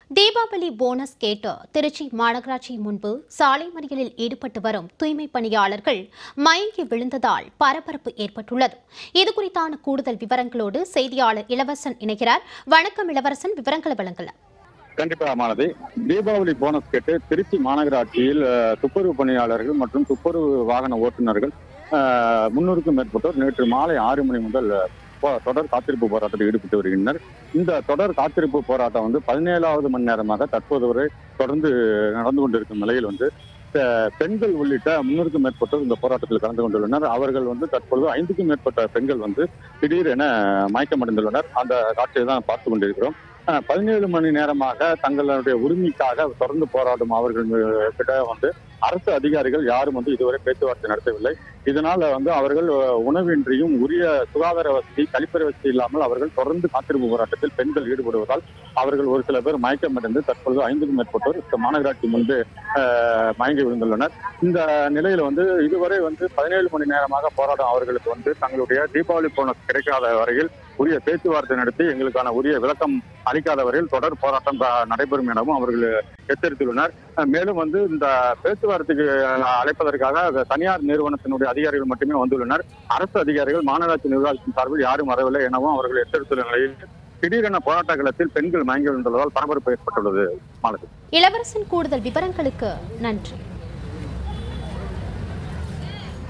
Deepavali bonus கேட்டு திருச்சி மாநகராட்சி முன்பு சாலை மறியலில் ஈடுபட்டு வரும் தூய்மை பணியாளர்கள் மயங்கி விழுந்ததால் பரபரப்பு ஏற்பட்டுள்ளது இது குறித்தான கூடுதல் விவரங்களோடு செய்தியாளர் இளவரசன் இணைகிறார் வணக்கம் இளவரசன் விவரங்களை வழங்கலாம் கண்டிப்பா மாலதி தீபாவளி போனஸ் கேட்டு திருச்சி மாநகராட்சியில் அஹ், துப்புரவு பணியாளர்கள் மற்றும் துப்புரவு வாகன ஓட்டுநர்கள் அஹ், முன்னூறுக்கும் மேற்பட்டோர் நேற்று மாலை ஆறு மணி முதல் அஹ், போ- தொடர் காத்திருப்பு போராட்டத்தில் ஈடுபட்டு வருகின்றனர் இந்த தொடர் காத்திருப்பு போராட்டம் வந்து பதினேழாவது மணி நேரமாக தற்போது வரை தொடர்ந்து நடந்து கொண்டிருக்கும் நிலையில் வந்து அஹ், பெண்கள் உள்ளிட்ட முன்னூறுக்கும் மேற்பட்டோர் இந்த போராட்டத்தில் கலந்து கொண்டுள்ளனர் அவர்கள் வந்து தற்பொழுது ஐந்துக்கும் மேற்பட்ட பெண்கள் வந்து திடீரென மயக்கமடைந்துள்ளனர் அந்த காட்சியை தான் பார்த்து கொண்டிருக்கிறோம் அஹ், பதினேழு மணி நேரமாக தங்களுடைய உரிமைக்காக தொடர்ந்து போராடும் அவர்கள் கிட்ட வந்து அரசு அதிகாரிகள் யாரும் வந்து இதுவரை பேச்சுவார்த்தை நடத்தவில்லை இதனால வந்து அவர்கள் அஹ், உணவின்றியும் உரிய சுகாதார வசதி கழிப்பறை வசதி இல்லாமல் அவர்கள் தொடர்ந்து காத்திருப்பு போராட்டத்தில் பெண்கள் ஈடுபடுவதால் அவர்கள் ஒரு சில பேர் மயக்கமடைந்து தற்பொழுது ஐந்துக்கும் மேற்பட்டோர் இந்த மாநகராட்சி முன்பு அஹ், மயங்கி விழுந்துள்ளனர் இந்த நிலையில வந்து இதுவரை வந்து பதினேழு மணி நேரமாக போராடும் அவர்களுக்கு வந்து தங்களுடைய தீபாவளி போனஸ் கிடைக்காத வரையில் உரிய பேச்சுவார்த்தை நடத்தி எங்களுக்கான உரிய விளக்கம் அளிக்காத வரையில் தொடர் போராட்டம் அஹ், நடைபெறும் எனவும் அவர்கள் எச்சரித்துள்ளனர் அஹ், மேலும் வந்து இந்த பேச்சுவார்த்தைக்கு அஹ், அழைப்பதற்காக தனியார் நிறுவனத்தினுடைய அதிகாரிகள் மட்டுமே வந்துள்ளனர் அரசு அதிகாரிகள் மாநகராட்சி நிர்வாகத்தின் சார்பில் யாரும் வரவில்லை எனவும் அவர்கள் எச்சரித்துள்ள நிலையில் திடீரென போராட்ட களத்தில் பெண்கள் மயங்கி விழுந்துள்ளதால் பரபரப்பு ஏற்பட்டுள்ளது மாலதி இளவரசன் கூடுதல் விவரங்களுக்கு நன்றி